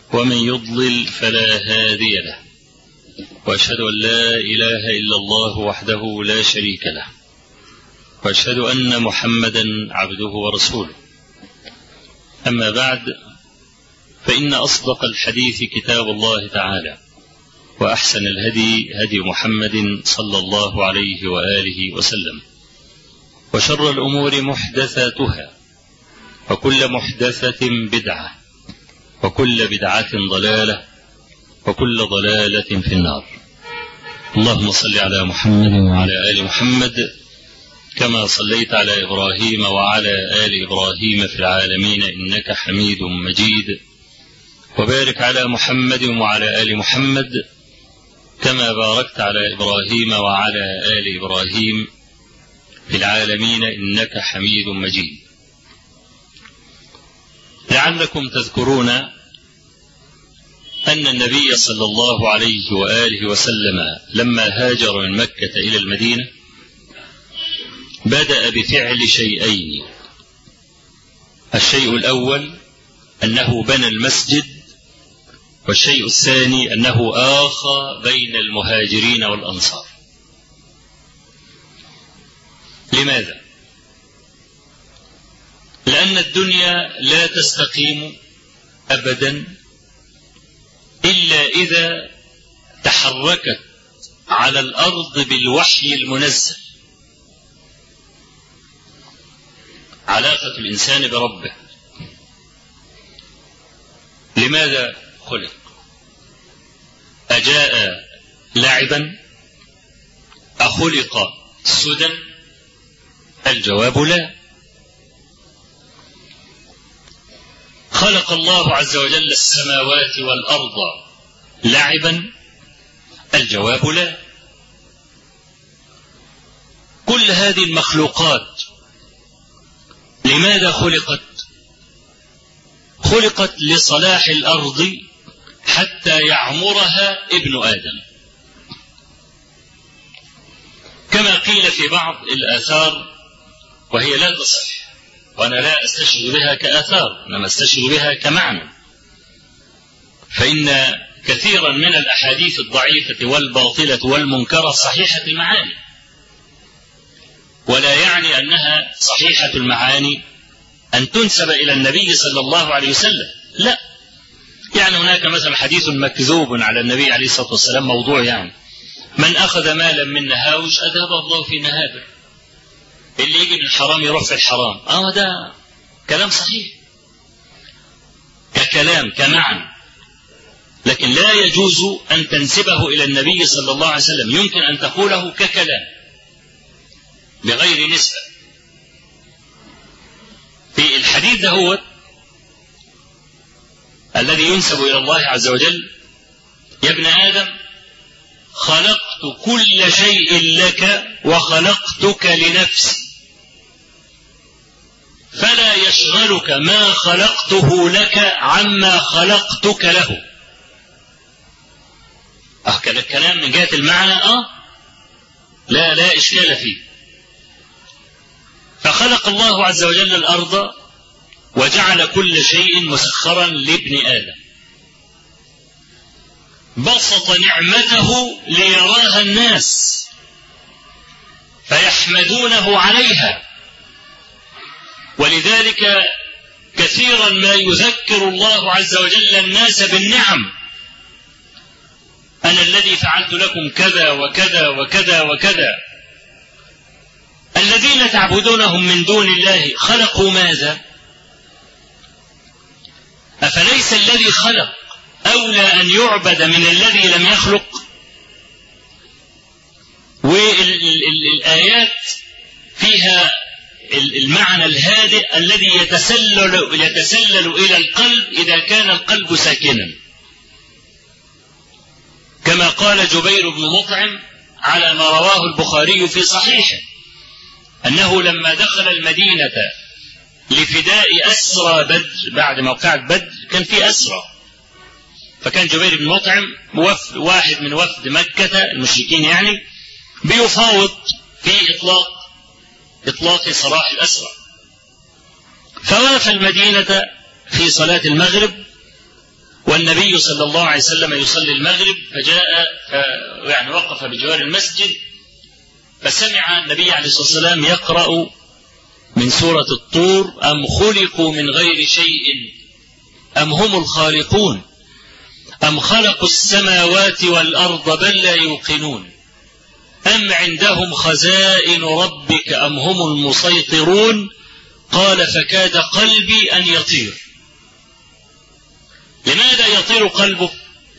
ومن يضلل فلا هادي له واشهد ان لا اله الا الله وحده لا شريك له واشهد ان محمدا عبده ورسوله اما بعد فان اصدق الحديث كتاب الله تعالى واحسن الهدي هدي محمد صلى الله عليه واله وسلم وشر الامور محدثاتها وكل محدثه بدعه وكل بدعه ضلاله وكل ضلاله في النار اللهم صل على محمد وعلى ال محمد كما صليت على ابراهيم وعلى ال ابراهيم في العالمين انك حميد مجيد وبارك على محمد وعلى ال محمد كما باركت على ابراهيم وعلى ال ابراهيم في العالمين انك حميد مجيد لعلكم تذكرون ان النبي صلى الله عليه واله وسلم لما هاجر من مكه الى المدينه بدا بفعل شيئين الشيء الاول انه بنى المسجد والشيء الثاني انه اخى بين المهاجرين والانصار لماذا لان الدنيا لا تستقيم ابدا الا اذا تحركت على الارض بالوحي المنزل علاقه الانسان بربه لماذا خلق اجاء لاعبا اخلق سدى الجواب لا خلق الله عز وجل السماوات والارض لعبا الجواب لا كل هذه المخلوقات لماذا خلقت خلقت لصلاح الارض حتى يعمرها ابن ادم كما قيل في بعض الاثار وهي لا تصح وأنا لا أستشهد بها كآثار إنما أستشهد بها كمعنى فإن كثيرا من الأحاديث الضعيفة والباطلة والمنكرة صحيحة المعاني ولا يعني أنها صحيحة المعاني أن تنسب إلى النبي صلى الله عليه وسلم لا يعني هناك مثلا حديث مكذوب على النبي عليه الصلاة والسلام موضوع يعني من أخذ مالا من نهاوش أذهبه الله في نهابه اللي يجي من الحرام يروح في الحرام اه ده كلام صحيح ككلام كمعنى لكن لا يجوز أن تنسبه إلى النبي صلى الله عليه وسلم يمكن أن تقوله ككلام بغير نسبة في الحديث ده هو الذي ينسب إلى الله عز وجل يا ابن آدم خلقت كل شيء لك وخلقتك لنفسي فلا يشغلك ما خلقته لك عما خلقتك له اه كان الكلام من جهه المعنى اه لا لا اشكال فيه فخلق الله عز وجل الارض وجعل كل شيء مسخرا لابن ادم بسط نعمته ليراها الناس فيحمدونه عليها ولذلك كثيرا ما يذكر الله عز وجل الناس بالنعم انا الذي فعلت لكم كذا وكذا وكذا وكذا الذين تعبدونهم من دون الله خلقوا ماذا افليس الذي خلق اولى ان يعبد من الذي لم يخلق والايات فيها المعنى الهادئ الذي يتسلل يتسلل الى القلب اذا كان القلب ساكنا كما قال جبير بن مطعم على ما رواه البخاري في صحيحه انه لما دخل المدينه لفداء اسرى بدر بعد موقعة بدر كان في اسرى فكان جبير بن مطعم وفد واحد من وفد مكة المشركين يعني بيفاوض في إطلاق إطلاق سراح الأسرى فوقف المدينة في صلاة المغرب والنبي صلى الله عليه وسلم يصلي المغرب فجاء يعني وقف بجوار المسجد فسمع النبي عليه الصلاة والسلام يقرأ من سورة الطور أم خلقوا من غير شيء أم هم الخالقون أم خلقوا السماوات والأرض بل لا يوقنون أم عندهم خزائن ربك أم هم المسيطرون قال فكاد قلبي أن يطير لماذا يطير قلبه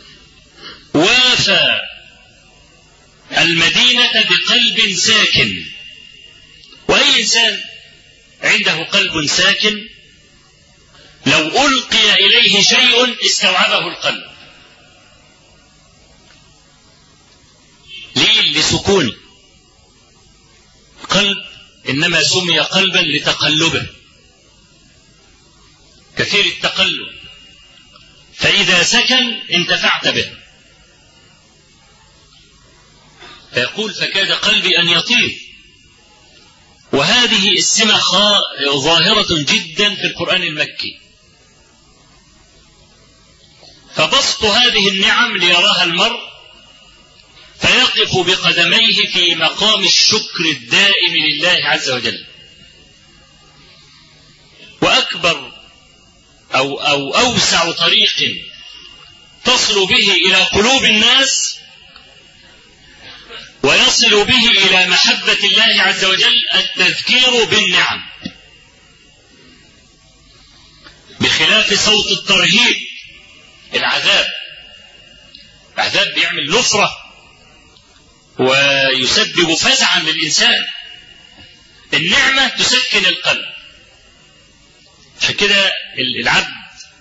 وافى المدينة بقلب ساكن وأي إنسان عنده قلب ساكن لو ألقي إليه شيء استوعبه القلب ليه لسكونه قلب إنما سمي قلبا لتقلبه كثير التقلب فإذا سكن انتفعت به فيقول فكاد قلبي أن يطير وهذه السمة ظاهرة جدا في القرآن المكي فبسط هذه النعم ليراها المرء فيقف بقدميه في مقام الشكر الدائم لله عز وجل وأكبر أو, أو أوسع طريق تصل به إلى قلوب الناس ويصل به إلى محبة الله عز وجل التذكير بالنعم بخلاف صوت الترهيب العذاب العذاب بيعمل نفرة ويسبب فزعا للإنسان النعمة تسكن القلب عشان كده العبد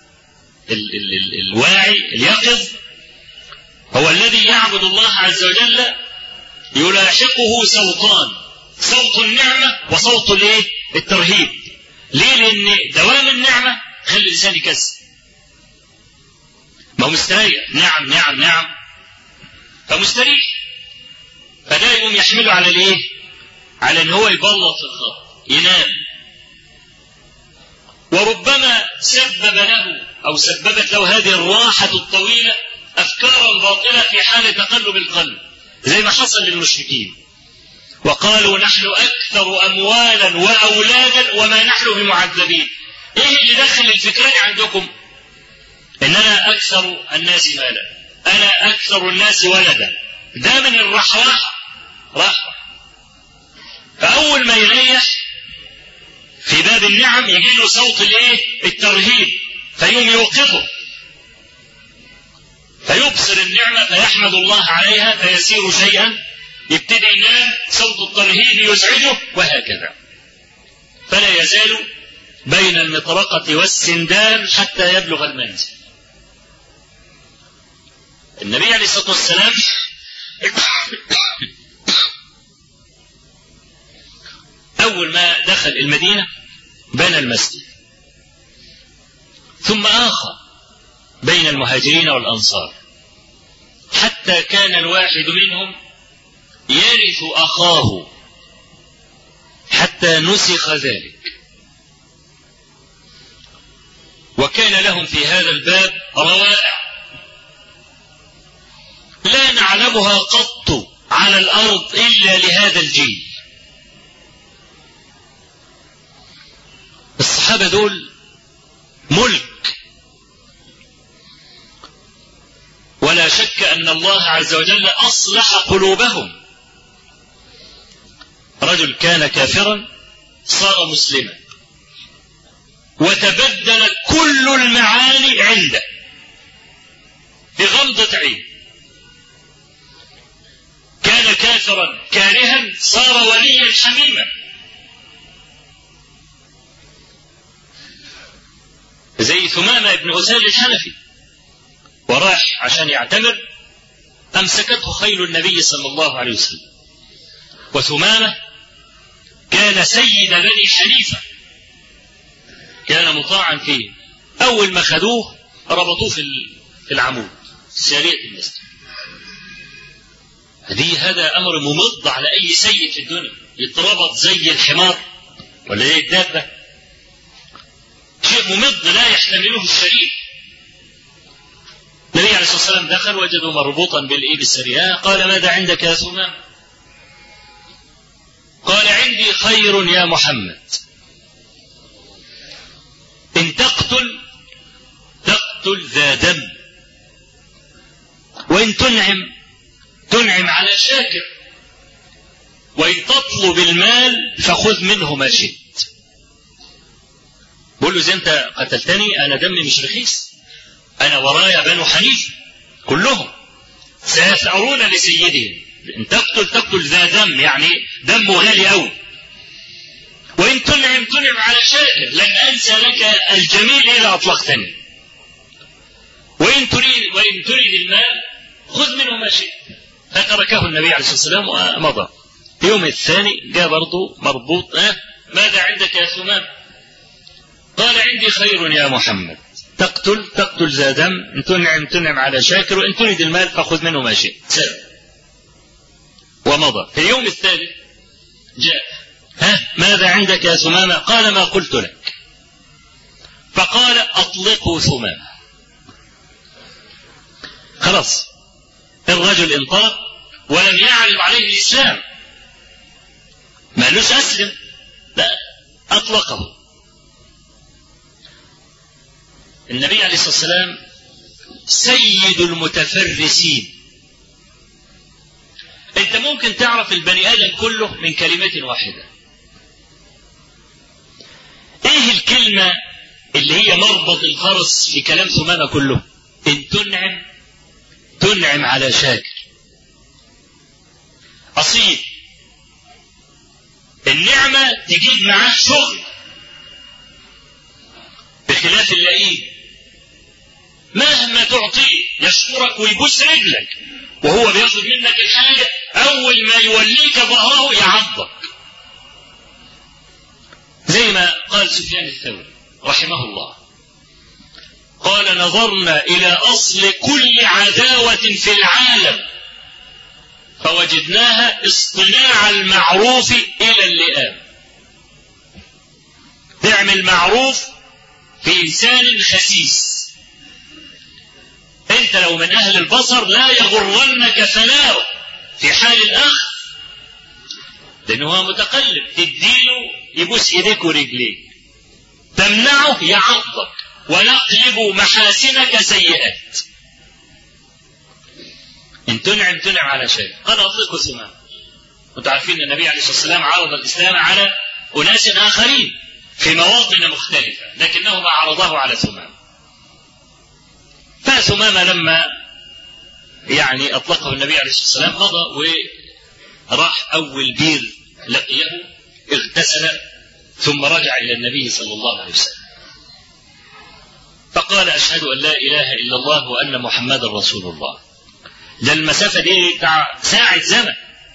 الواعي اليقظ هو الذي يعبد الله عز وجل يلاحقه صوتان صوت النعمة وصوت الايه الترهيب ليه لان دوام النعمة خلي الانسان يكسر ما هو مستريح نعم نعم نعم فمستريح فده يقوم يحمله على الايه على ان هو يبلط في الخط ينام وربما سبب له او سببت له هذه الراحة الطويلة افكارا باطلة في حال تقلب القلب زي ما حصل للمشركين وقالوا نحن أكثر أموالا وأولادا وما نحن بمعذبين إيه اللي دخل الفكرة عندكم إن أنا أكثر الناس مالا أنا أكثر الناس ولدا ده من الرحرحة رحرح فأول ما يريح في باب النعم يجي له صوت الايه الترهيب فيقوم يوقظه فيبصر النعمة فيحمد الله عليها فيسير شيئا يبتدي ينام صوت الترهيب يزعجه وهكذا فلا يزال بين المطرقة والسندان حتى يبلغ المنزل النبي عليه الصلاة والسلام أول ما دخل المدينة بنى المسجد ثم آخى بين المهاجرين والأنصار حتى كان الواحد منهم يرث أخاه حتى نسخ ذلك وكان لهم في هذا الباب روائع لا نعلمها قط على الأرض إلا لهذا الجيل الصحابة دول ملك ولا شك أن الله عز وجل أصلح قلوبهم رجل كان كافرا صار مسلما وتبدل كل المعاني عنده بغمضة عين كان كافرا كارها صار وليا حميما زي ثمامة ابن أسال الحنفي وراح عشان يعتمر أمسكته خيل النبي صلى الله عليه وسلم وثمامة كان سيد بني حنيفة كان مطاعا فيه أول ما خدوه ربطوه في في العمود سارية المسجد هذه هذا أمر ممض على أي سيد في الدنيا يتربط زي الحمار ولا زي الدابة شيء ممض لا يحتمله الشريف صلى الله عليه وسلم دخل وجده مربوطا بالإيه بالسرياء قال ماذا عندك يا ثمام قال عندي خير يا محمد إن تقتل تقتل ذا دم وإن تنعم تنعم على شاكر وإن تطلب المال فخذ منه ما شئت بقول له زي أنت قتلتني أنا دمي مش رخيص أنا ورايا بنو حنيفة كلهم سيثأرون لسيدهم إن تقتل تقتل ذا دم يعني دمه غالي أوي وإن تنعم تنعم على شاكر لن أنسى لك الجميل إذا أطلقتني وإن تريد وإن تريد المال خذ منه ما شئت فتركه النبي عليه الصلاة والسلام ومضى اليوم الثاني جاء برضه مربوط أه ماذا عندك يا ثمام قال عندي خير يا محمد تقتل تقتل ذا دم إن تنعم تنعم على شاكر وإن تريد المال فخذ منه ما شئت سلام ومضى في اليوم الثالث جاء ها ماذا عندك يا ثمامة قال ما قلت لك فقال أطلقوا ثمامة خلاص الرجل انطلق ولم يعرض عليه الإسلام ما قالوش أسلم لا أطلقه النبي عليه الصلاة والسلام سيد المتفرسين انت ممكن تعرف البني ادم كله من كلمة واحدة ايه الكلمة اللي هي مربط الفرس في كلام ثمامة كله ان تنعم تنعم على شاكر اصيل النعمة تجيب معاه شغل بخلاف اللئيم مهما تعطيه يشكرك ويبوس رجلك وهو بياخد منك الحاجة أول ما يوليك ظهره يعضك زي ما قال سفيان الثوري رحمه الله قال نظرنا إلى أصل كل عداوة في العالم فوجدناها اصطناع المعروف إلى اللئام تعمل معروف في إنسان خسيس انت لو من اهل البصر لا يغرنك ثناؤه في حال الاخ لانه هو متقلب تديله يبوس ايديك ورجليك تمنعه يعضك ونقلب محاسنك سيئات ان تنعم تنعم على شيء قال اطلقوا ثمام انتم عارفين ان النبي عليه الصلاه والسلام عرض الاسلام على اناس اخرين في مواطن مختلفه لكنه ما عرضه على ثمام فثمامة لما يعني أطلقه النبي عليه الصلاة والسلام مضى وراح أول بير لقيه اغتسل ثم رجع إلى النبي صلى الله عليه وسلم فقال أشهد أن لا إله إلا الله وأن محمدا رسول الله ده المسافة دي بتاع ساعة زمن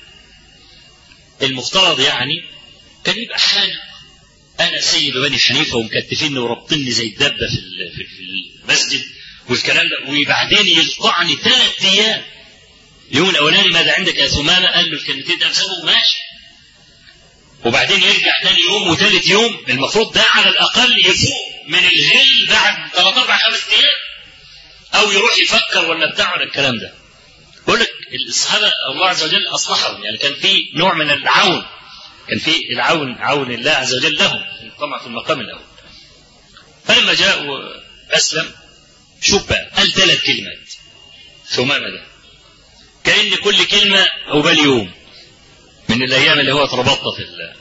المفترض يعني كان يبقى حاجة أنا سيد بني حنيفة ومكتفيني وربطني زي الدبة في في المسجد والكلام ده وبعدين يقطعني ثلاث ايام اليوم الاولاني ماذا عندك يا ثمامه؟ قال له الكلمتين ده بسببه ماشي وبعدين يرجع ثاني يوم وثالث يوم المفروض ده على الاقل يفوق من الغل بعد ثلاث اربع خمس ايام او يروح يفكر ولا بتاع ولا الكلام ده بقول لك الصحابه الله عز وجل اصلحهم يعني كان في نوع من العون كان في العون عون الله عز وجل لهم طبعا في المقام الاول فلما جاء اسلم شوف بقى قال ثلاث كلمات ثمامة ده كأن كل كلمة عقبال يوم من الأيام اللي هو اتربطت في الله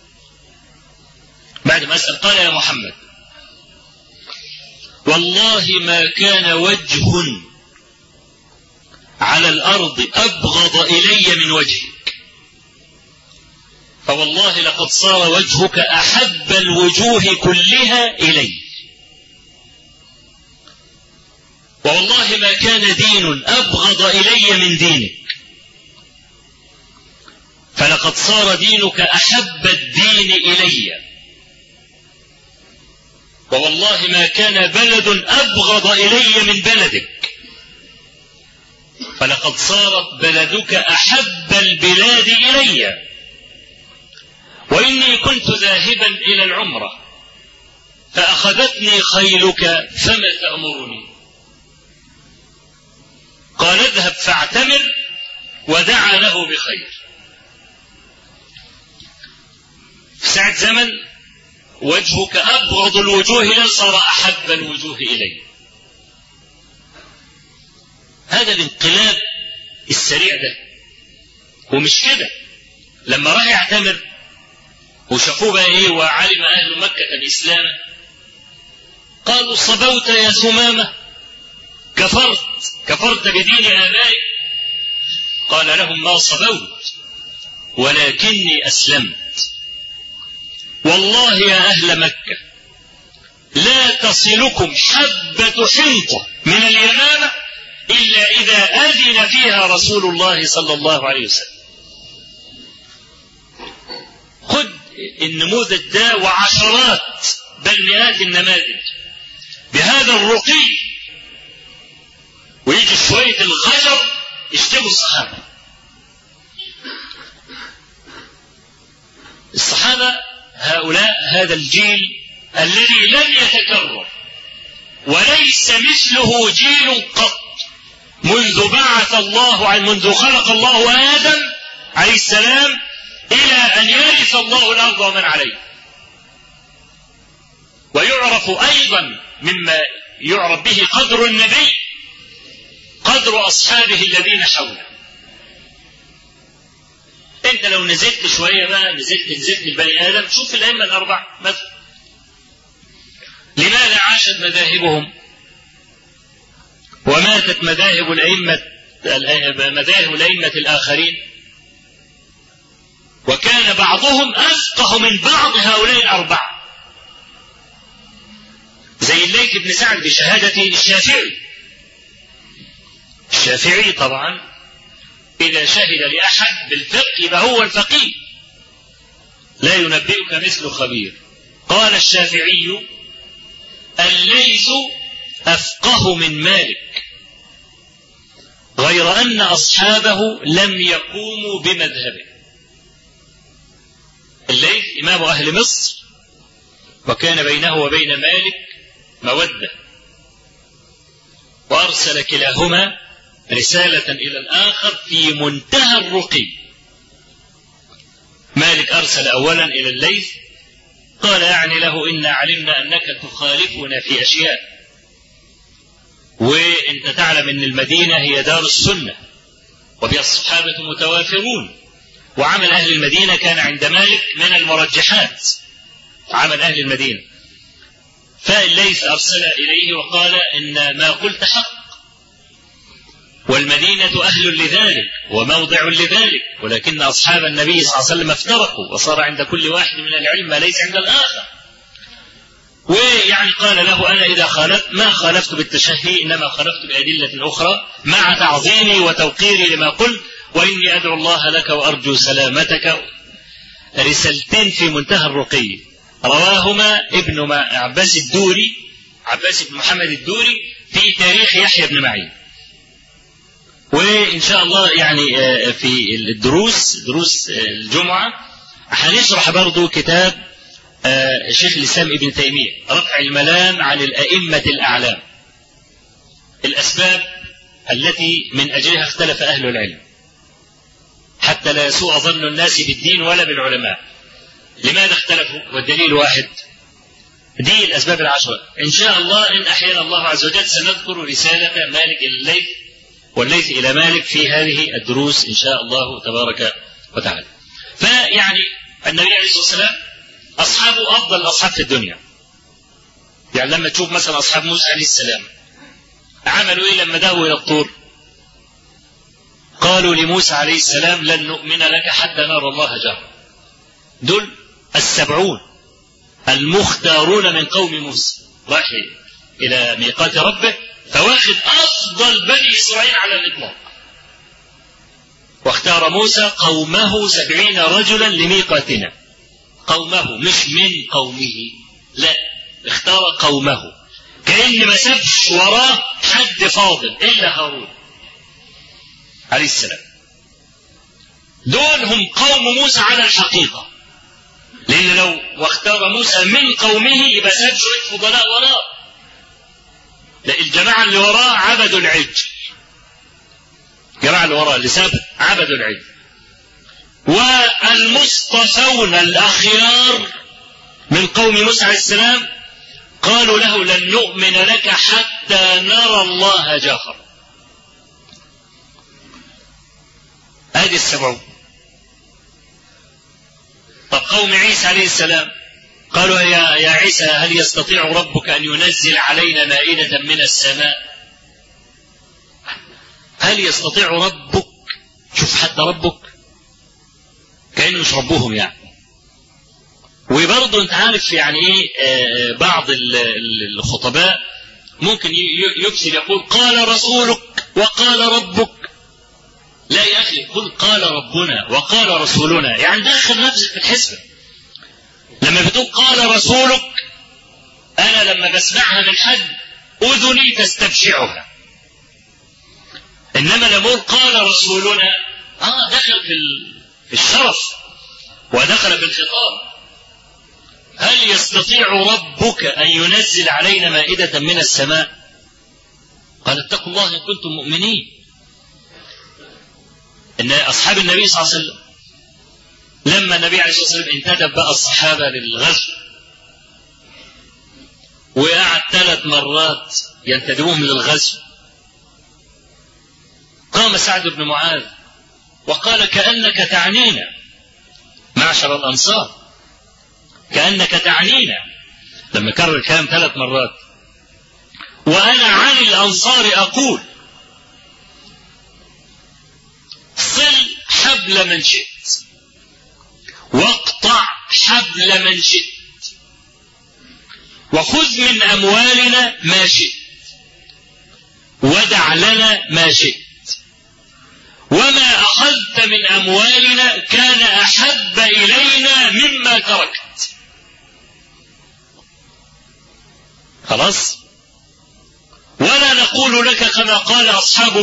بعد ما أسأل قال يا محمد والله ما كان وجه على الأرض أبغض إلي من وجهك فوالله لقد صار وجهك أحب الوجوه كلها إلي والله ما كان دين أبغض إلي من دينك فلقد صار دينك أحب الدين إلي ووالله ما كان بلد أبغض إلي من بلدك فلقد صارت بلدك أحب البلاد إلي وإني كنت ذاهبا إلى العمرة فأخذتني خيلك فما تأمرني فاذهب فاعتمر ودعا له بخير في ساعة زمن وجهك أبغض الوجوه إلى صار أحب الوجوه إلي هذا الانقلاب السريع ده ومش كده لما راح يعتمر وشافوه بقى ايه وعلم اهل مكة الاسلام قالوا صبوت يا ثمامة كفرت كفرت بدين آبائك قال لهم ما صبوت ولكني أسلمت والله يا أهل مكة لا تصلكم حبة حنطة من اليمامة إلا إذا أذن فيها رسول الله صلى الله عليه وسلم خذ النموذج ده وعشرات بل مئات النماذج بهذا الرقي ويجي شوية الغجر يشتموا الصحابة الصحابة هؤلاء هذا الجيل الذي لم يتكرر وليس مثله جيل قط منذ بعث الله عن منذ خلق الله آدم عليه السلام إلى أن يرث الله الأرض ومن عليها ويعرف أيضا مما يعرف به قدر النبي قدر أصحابه الذين حوله أنت لو نزلت شوية بقى نزلت نزلت البني آدم شوف الأئمة الأربع مثلا لماذا عاشت مذاهبهم وماتت مذاهب الأئمة مذاهب الأئمة الآخرين وكان بعضهم أفقه من بعض هؤلاء الأربعة زي الليث بن سعد بشهادة الشافعي الشافعي طبعا إذا شهد لأحد بالفقه يبقى هو الفقيه لا ينبئك مثل خبير قال الشافعي الليث أفقه من مالك غير أن أصحابه لم يقوموا بمذهبه الليث إمام أهل مصر وكان بينه وبين مالك مودة وأرسل كلاهما رسالة إلى الآخر في منتهى الرقي مالك أرسل أولا إلى الليث قال يعني له إنا علمنا أنك تخالفنا في أشياء وانت تعلم ان المدينة هي دار السنة وفيها الصحابة متوافرون وعمل أهل المدينة كان عند مالك من المرجحات عمل أهل المدينة فالليث أرسل إليه وقال إن ما قلت حق والمدينة أهل لذلك وموضع لذلك ولكن أصحاب النبي صلى الله عليه وسلم افترقوا وصار عند كل واحد من العلم ما ليس عند الآخر ويعني قال له أنا إذا خالفت ما خالفت بالتشهي إنما خالفت بأدلة أخرى مع تعظيمي وتوقيري لما قلت وإني أدعو الله لك وأرجو سلامتك رسالتين في منتهى الرقي رواهما ابن عباس الدوري عباس بن محمد الدوري في تاريخ يحيى بن معين وإن شاء الله يعني في الدروس دروس الجمعة هنشرح برضو كتاب شيخ الإسلام ابن تيمية رفع الملام عن الأئمة الأعلام الأسباب التي من أجلها اختلف أهل العلم حتى لا يسوء ظن الناس بالدين ولا بالعلماء لماذا اختلفوا والدليل واحد دي الأسباب العشرة إن شاء الله إن أحيانا الله عز وجل سنذكر رسالة مالك إلى الليث والليث إلى مالك في هذه الدروس إن شاء الله تبارك وتعالى فيعني النبي عليه الصلاة والسلام أصحابه أفضل الأصحاب في الدنيا يعني لما تشوف مثلا أصحاب موسى عليه السلام عملوا إيه لما ذهبوا إلى الطور قالوا لموسى عليه السلام لن نؤمن لك حتى نرى الله جهرا دول السبعون المختارون من قوم موسى راح إلى ميقات ربه فواخد أفضل بني إسرائيل على الإطلاق واختار موسى قومه سبعين رجلا لميقاتنا قومه مش من قومه لا اختار قومه كأن ما سابش وراه حد فاضل إلا هارون عليه السلام دول هم قوم موسى على الحقيقة لأن لو واختار موسى من قومه يبقى ساب شوية فضلاء وراه لا الجماعة اللي وراه عبدوا العجل جماعة اللي وراء اللي ساب عبدوا العجل والمصطفون الأخيار من قوم موسى عليه السلام قالوا له لن نؤمن لك حتى نرى الله جهرا ادي السبعون طب قوم عيسى عليه السلام قالوا يا يا عيسى هل يستطيع ربك ان ينزل علينا مائدة من السماء؟ هل يستطيع ربك شوف حتى ربك كانه مش ربهم يعني وبرضه انت عارف يعني ايه بعض الخطباء ممكن يكسر يقول قال رسولك وقال ربك لا يا اخي قل قال ربنا وقال رسولنا يعني دخل نفسك في الحسبه لما بتقول قال رسولك انا لما بسمعها من حد اذني تستبشعها انما لما اقول قال رسولنا اه دخل في الشرف ودخل في الخطاب هل يستطيع ربك أن ينزل علينا مائدة من السماء قال اتقوا الله إن كنتم مؤمنين إن أصحاب النبي صلى الله عليه وسلم لما النبي عليه الصلاة والسلام انتدب بقى الصحابة للغزو وقعد ثلاث مرات ينتدبوهم للغزو قام سعد بن معاذ وقال كأنك تعنينا معشر الأنصار كأنك تعنينا لما كرر الكلام ثلاث مرات وأنا عن الأنصار أقول صل حبل من شئت واقطع حبل من شئت وخذ من أموالنا ما شئت ودع لنا ما شئت وما أخذت من أموالنا كان أحب إلينا مما تركت خلاص ولا نقول لك كما قال أصحاب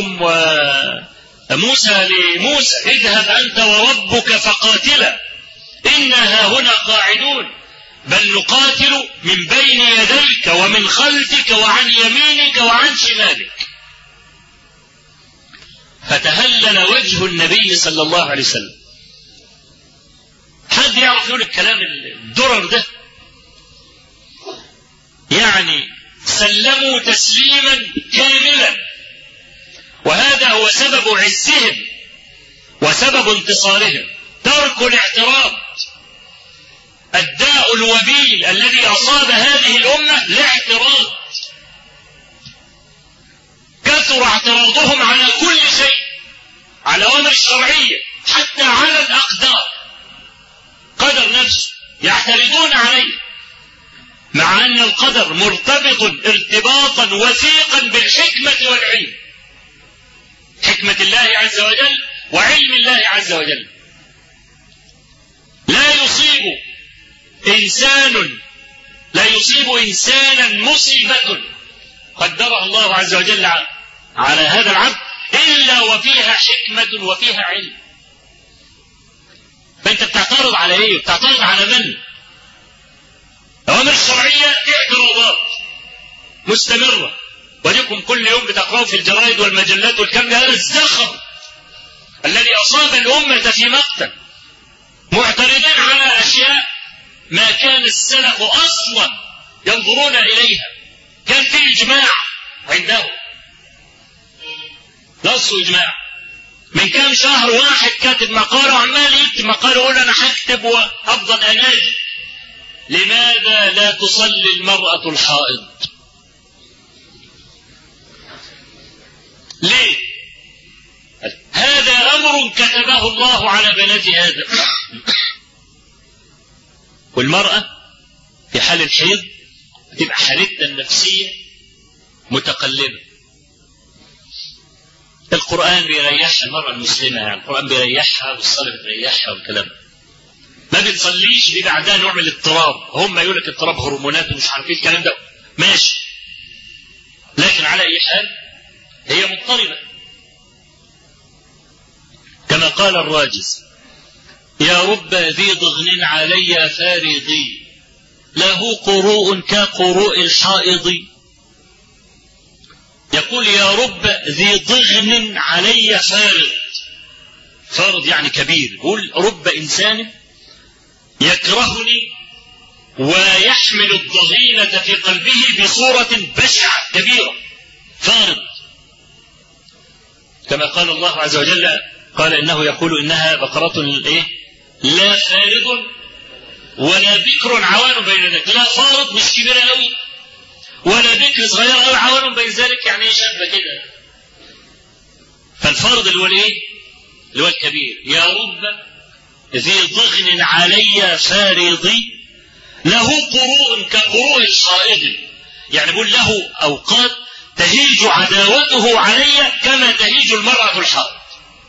موسى لموسى اذهب أنت وربك فقاتلا إنا هنا قاعدون بل نقاتل من بين يديك ومن خلفك وعن يمينك وعن شمالك فتهلل وجه النبي صلى الله عليه وسلم حد يعرف يقول الكلام الدرر ده يعني سلموا تسليما كاملا وهذا هو سبب عزهم وسبب انتصارهم ترك الاعتراض الداء الوبيل الذي اصاب هذه الامه الاعتراض كثر اعتراضهم على كل شيء على الأوامر الشرعية حتى على الأقدار قدر نفسه يعترضون عليه مع أن القدر مرتبط ارتباطا وثيقا بالحكمة والعلم حكمة الله عز وجل وعلم الله عز وجل لا يصيب إنسان لا يصيب إنسانا مصيبة قدرها الله عز وجل على هذا العبد إلا وفيها حكمة وفيها علم فأنت بتعترض على إيه؟ بتعترض على من؟ الأوامر الشرعية اعتراضات مستمرة ولكم كل يوم بتقرأوا في الجرائد والمجلات والكلام هذا الزخم الذي أصاب الأمة في مقتل معترضين على أشياء ما كان السلف أصلا ينظرون إليها كان في إجماع عندهم نص إجماع من كام شهر واحد كاتب مقالة وعمال يكتب مقالة يقول أنا هكتب وأفضل أنادي لماذا لا تصلي المرأة الحائض؟ ليه؟ هذا أمر كتبه الله على بنات آدم والمرأة في حال الحيض تبقى حالتها النفسية متقلبة القرآن بيريحها المرأة المسلمة يعني القرآن بيريحها والصلاة بتريحها والكلام ما بتصليش بيبقى عندها نوع من الاضطراب هم يقول لك اضطراب هرمونات ومش عارفين الكلام ده ماشي لكن على اي حال هي مضطربة كما قال الراجز يا رب ذي ضغن علي فارضي له قروء كقروء الحائض يقول يا رب ذي ضغن علي فارض فارض يعني كبير يقول رب إنسان يكرهني ويحمل الضغينة في قلبه بصورة بشعة كبيرة فارض كما قال الله عز وجل قال إنه يقول إنها بقرة إيه لا فارض ولا بكر عوان بين ذلك لا فارض مش كبيرة قوي ولا بكر صغير قوي عوان بين ذلك يعني ايه شابة كده فالفرض اللي هو الايه اللي هو الكبير يا رب ذي ضغن علي فارضي له قروء كقروء الحائض يعني بقول له اوقات تهيج عداوته علي كما تهيج المرأة الحائض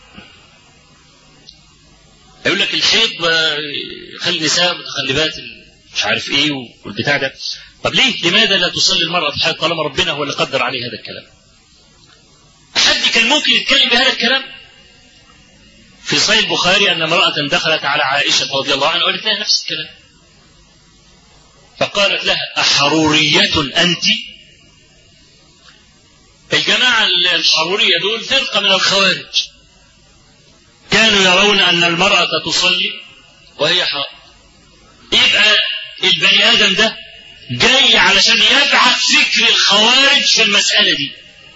يقول لك الحيض خلي النساء متخلفات مش عارف ايه والبتاع ده طب ليه لماذا لا تصلي المرأة في الحيض طالما ربنا هو اللي قدر عليه هذا الكلام حد كان ممكن يتكلم بهذا الكلام في صحيح البخاري أن امرأة دخلت على عائشة رضي الله عنها وقالت لها نفس الكلام فقالت لها أحرورية أنت الجماعة الحرورية دول فرقة من الخوارج كانوا يرون أن المرأة تصلي وهي حائض يبقى البني آدم ده جاي علشان يبعث فكر الخوارج في المسألة دي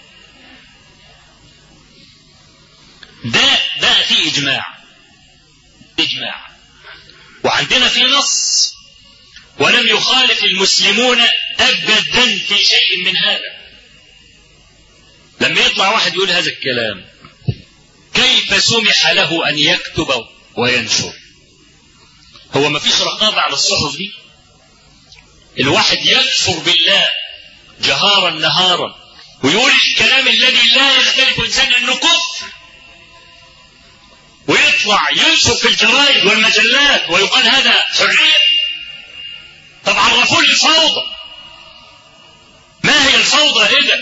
ده بقى فيه إجماع إجماع وعندنا في نص ولم يخالف المسلمون أبدا في شيء من هذا لما يطلع واحد يقول هذا الكلام كيف سمح له أن يكتب وينشر هو ما فيش رقابة على الصحف دي الواحد يكفر بالله جهارا نهارا ويقول الكلام الذي لا يختلف انسان انه كفر ويطلع ينشر في الجرائد والمجلات ويقال هذا حريه طب عرفوا لي الفوضى ما هي الفوضى اذا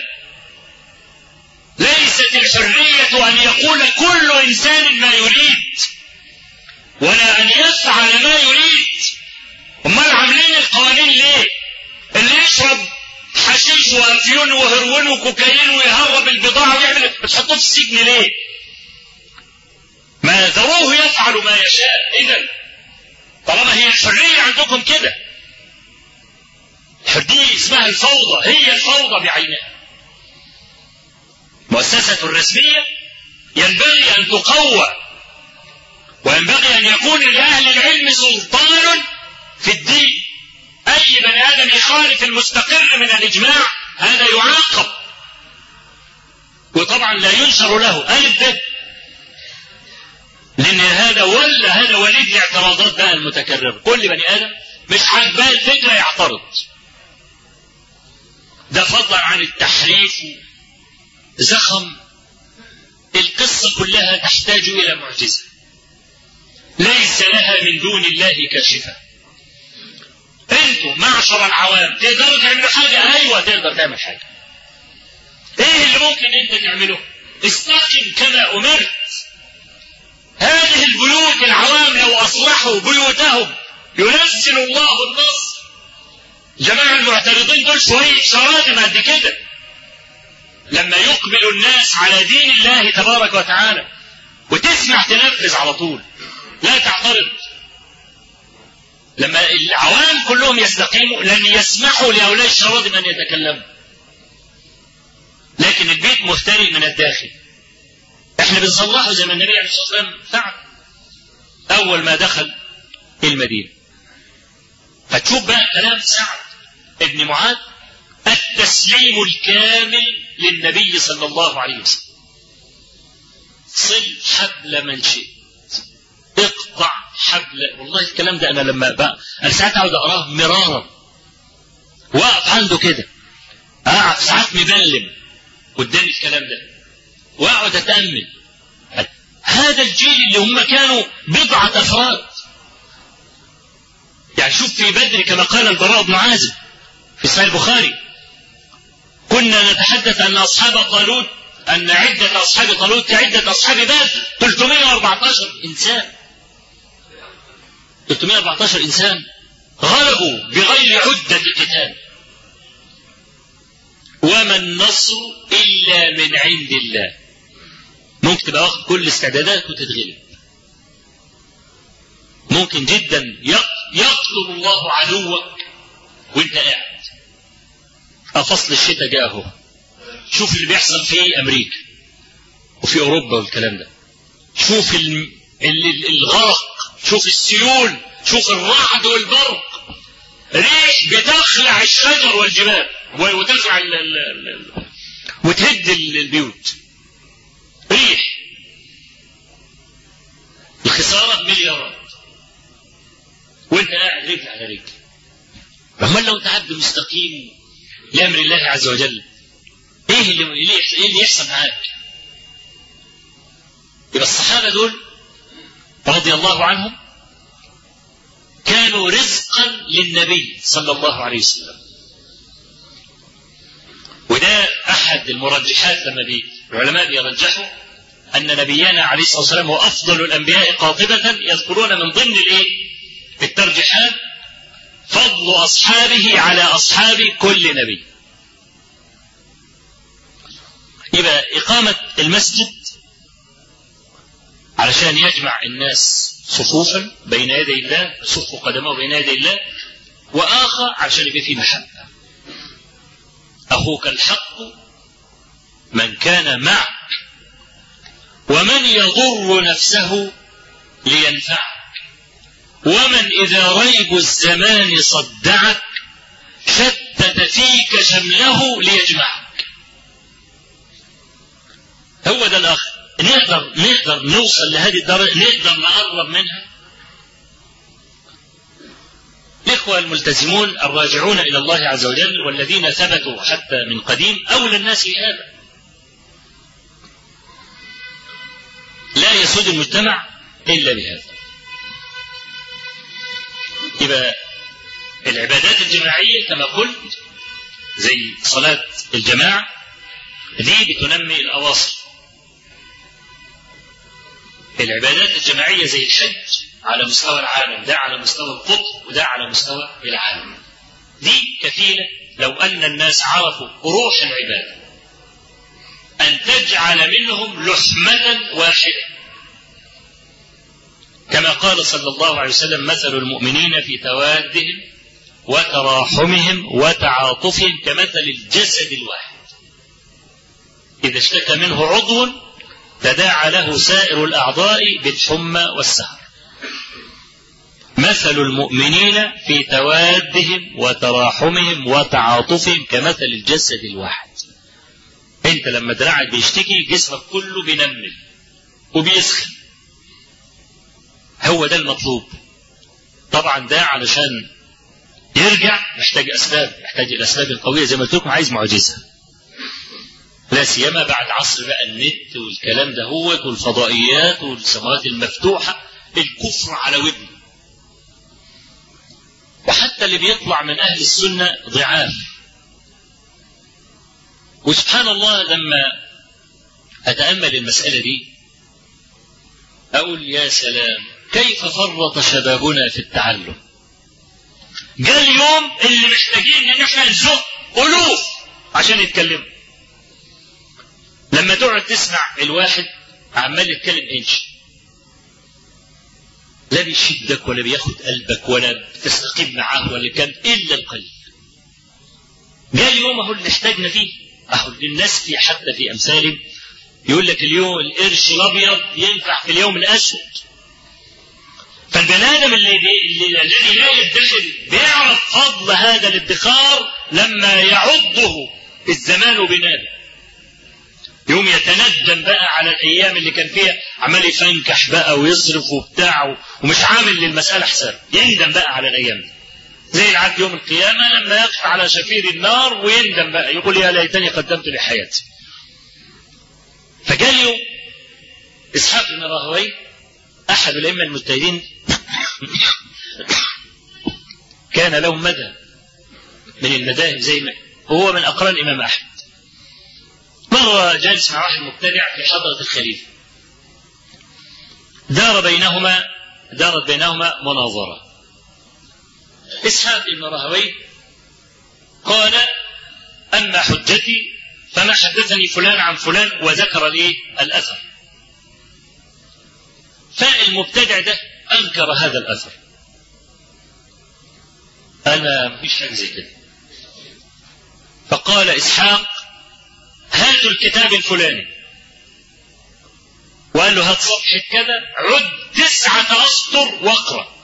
ليست الحريه ان يقول كل انسان ما يريد ولا ان يفعل ما يريد امال عاملين القوانين ليه اللي يشرب حشيش وافيون وهرون وكوكايين ويهرب البضاعه ويعمل بتحطوه في السجن ليه ما ذروه يفعل ما يشاء اذا طالما هي الحريه عندكم كده دي اسمها الفوضى هي الفوضى بعينها مؤسسة رسمية ينبغي أن تقوى وينبغي أن يكون لأهل العلم سلطان في الدين أي بني آدم يخالف المستقر من الإجماع هذا يعاقب وطبعا لا ينشر له ألف به لأن هذا ولا هذا وليد الاعتراضات بقى المتكررة كل بني آدم مش عاجباه الفكرة يعترض ده فضلا عن التحريف زخم القصة كلها تحتاج إلى معجزة ليس لها من دون الله كاشفة انتوا معشر العوام تقدروا تعملوا حاجة ايوه تقدر تعمل حاجة ايه اللي ممكن انت تعمله استقم كما امرت هذه البيوت العوام لو اصلحوا بيوتهم ينزل الله النصر جماعة المعترضين دول شوية شرادم قد كده لما يقبل الناس على دين الله تبارك وتعالى وتسمع تنفذ على طول لا تعترض لما العوام كلهم يستقيموا لن يسمحوا لهؤلاء الشرادم ان يتكلموا لكن البيت مفتري من الداخل احنا بنصلحه زي ما النبي عليه الصلاه والسلام فعل اول ما دخل المدينه فتشوف بقى كلام سعد ابن معاذ التسليم الكامل للنبي صلى الله عليه وسلم صل حبل من شئت اقطع حبل والله الكلام ده انا لما بقى انا ساعات اقعد اقراه مرارا واقف عنده كده اقعد ساعات مبلم قدام الكلام ده واقعد اتامل هذا الجيل اللي هم كانوا بضعه افراد يعني شوف في بدر كما قال البراء بن عازب في صحيح البخاري كنا نتحدث ان اصحاب طالوت ان عده اصحاب طالوت كعده اصحاب بدر 314 انسان 314 إنسان غلبوا بغير عدة قتال وما النصر إلا من عند الله ممكن تبقى واخد كل الاستعدادات وتتغلب ممكن جدا يقتل الله عدوك وانت قاعد فصل الشتاء جاء اهو شوف اللي بيحصل في امريكا وفي اوروبا والكلام ده شوف الغرق شوف السيول شوف الرعد والبرق ريح بتخلع الشجر والجبال وتخلع ال ال ال وتهد البيوت ريح الخسارة مليارات وانت قاعد رجل على رجل امال لو انت عبد مستقيم لامر الله عز وجل ايه اللي ايه اللي يحصل معاك يبقى الصحابه دول رضي الله عنهم كانوا رزقا للنبي صلى الله عليه وسلم وده احد المرجحات لما بي العلماء بيرجحوا ان نبينا عليه الصلاه والسلام هو افضل الانبياء قاطبه يذكرون من ضمن الايه الترجيحات فضل اصحابه على اصحاب كل نبي يبقى اقامه المسجد علشان يجمع الناس صفوفا بين يدي الله يصف قدمه بين يدي الله واخر عشان يبقى في محبه اخوك الحق من كان معك ومن يضر نفسه لينفعك ومن اذا ريب الزمان صدعك شتت فيك شمله ليجمعك هو ده الاخ نقدر نقدر نوصل لهذه الدرجه نقدر نقرب منها الإخوة الملتزمون الراجعون إلى الله عز وجل والذين ثبتوا حتى من قديم أولى الناس بهذا لا يسود المجتمع إلا بهذا يبقى العبادات الجماعية كما قلت زي صلاة الجماعة دي بتنمي الأواصر العبادات الجماعية زي الحج على مستوى العالم ده على مستوى القطب وده على مستوى العالم دي كفيلة لو أن الناس عرفوا روح العبادة أن تجعل منهم لحمة واحدة كما قال صلى الله عليه وسلم مثل المؤمنين في توادهم وتراحمهم وتعاطفهم كمثل الجسد الواحد إذا اشتكى منه عضو تداعى له سائر الأعضاء بالحمى والسهر مثل المؤمنين في توادهم وتراحمهم وتعاطفهم كمثل الجسد الواحد انت لما دراعك بيشتكي جسمك كله بينمل وبيسخن هو ده المطلوب طبعا ده علشان يرجع محتاج اسباب محتاج الاسباب القويه زي ما قلت لكم عايز معجزه لا سيما بعد عصر بقى النت والكلام ده هو والفضائيات والسماوات المفتوحه الكفر على ودنه وحتى اللي بيطلع من أهل السنة ضعاف وسبحان الله لما أتأمل المسألة دي أقول يا سلام كيف فرط شبابنا في التعلم جاء اليوم اللي محتاجين ان احنا نزق الوف عشان يتكلموا لما تقعد تسمع الواحد عمال يتكلم انش لا بيشدك ولا بياخد قلبك ولا بتستقيم معاه ولا كان الا القليل جاء اليوم اهو اللي احتاجنا فيه اهو الناس في حتى في امثالهم يقول لك اليوم القرش الابيض ينفع في اليوم الاسود فالبني ادم اللي الذي الذي لا يدخر بيعرف فضل هذا الادخار لما يعضه الزمان بناده يوم يتندم بقى على الايام اللي كان فيها عمال يفنكح بقى ويصرف وبتاع ومش عامل للمساله حساب يندم بقى على الايام دي زي العبد يوم القيامة لما يقف على شفير النار ويندم بقى يقول يا ليتني قدمت لحياتي فجاء له إسحاق بن راهوي أحد الأئمة المجتهدين كان له مدى من المذاهب زي ما هو من أقران الإمام أحمد مرة جالس مع واحد مبتدع في حضرة الخليفة دار بينهما دارت بينهما مناظرة إسحاق بن راهوي قال أما حجتي فما حدثني فلان عن فلان وذكر الايه الأثر فالمبتدع ده أنكر هذا الأثر أنا مفيش حاجة زي كده فقال إسحاق هاتوا الكتاب الفلاني وقال له هات صفحة كذا عد تسعة أسطر واقرأ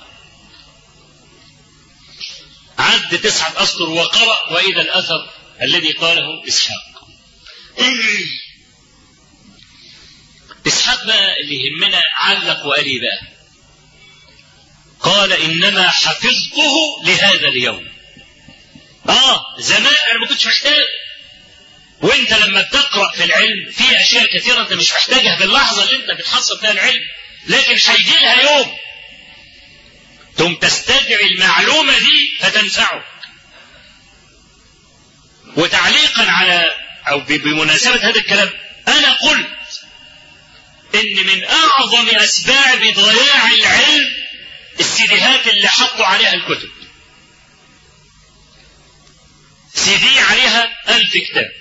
عد تسعة أسطر وقرأ وإذا الأثر الذي قاله إسحاق إسحاق بقى اللي يهمنا علق وقال إيه بقى قال إنما حفظته لهذا اليوم آه زمان أنا ما كنتش محتاج وانت لما بتقرا في العلم في اشياء كثيره انت مش محتاجها في اللحظه اللي انت بتحصل فيها العلم لكن هيجي لها يوم ثم تستدعي المعلومه دي فتنفعك وتعليقا على او بمناسبه هذا الكلام انا قلت ان من اعظم اسباب ضياع العلم السيديهات اللي حطوا عليها الكتب سيدي عليها ألف كتاب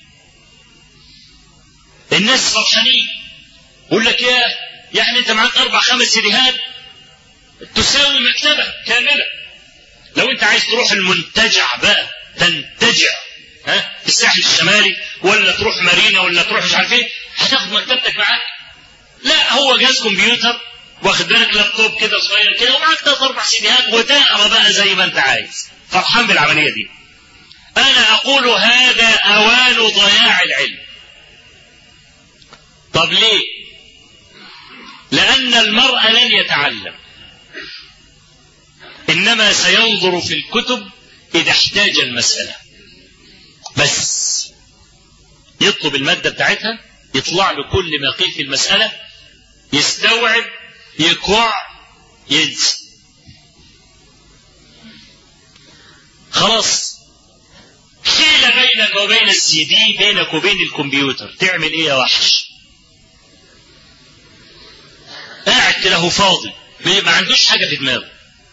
الناس فرحانين يقول لك يا يعني انت معاك اربع خمس سيديهات تساوي مكتبه كامله لو انت عايز تروح المنتجع بقى تنتجع ها في الساحل الشمالي ولا تروح مارينا ولا تروح مش عارف ايه هتاخد مكتبتك معاك لا هو جهاز كمبيوتر واخد بالك لابتوب كده صغير كده ومعاك ثلاث اربع سيديهات وتقرا بقى زي ما انت عايز فرحان بالعمليه دي انا اقول هذا اوان ضياع العلم طب ليه لان المرء لن يتعلم انما سينظر في الكتب اذا احتاج المساله بس يطلب الماده بتاعتها يطلع له كل ما قيل في المساله يستوعب يقع ينسى خلاص حيل بينك وبين السي دي بينك وبين الكمبيوتر تعمل ايه يا وحش قاعد كده هو فاضي ما عندوش حاجه في دماغه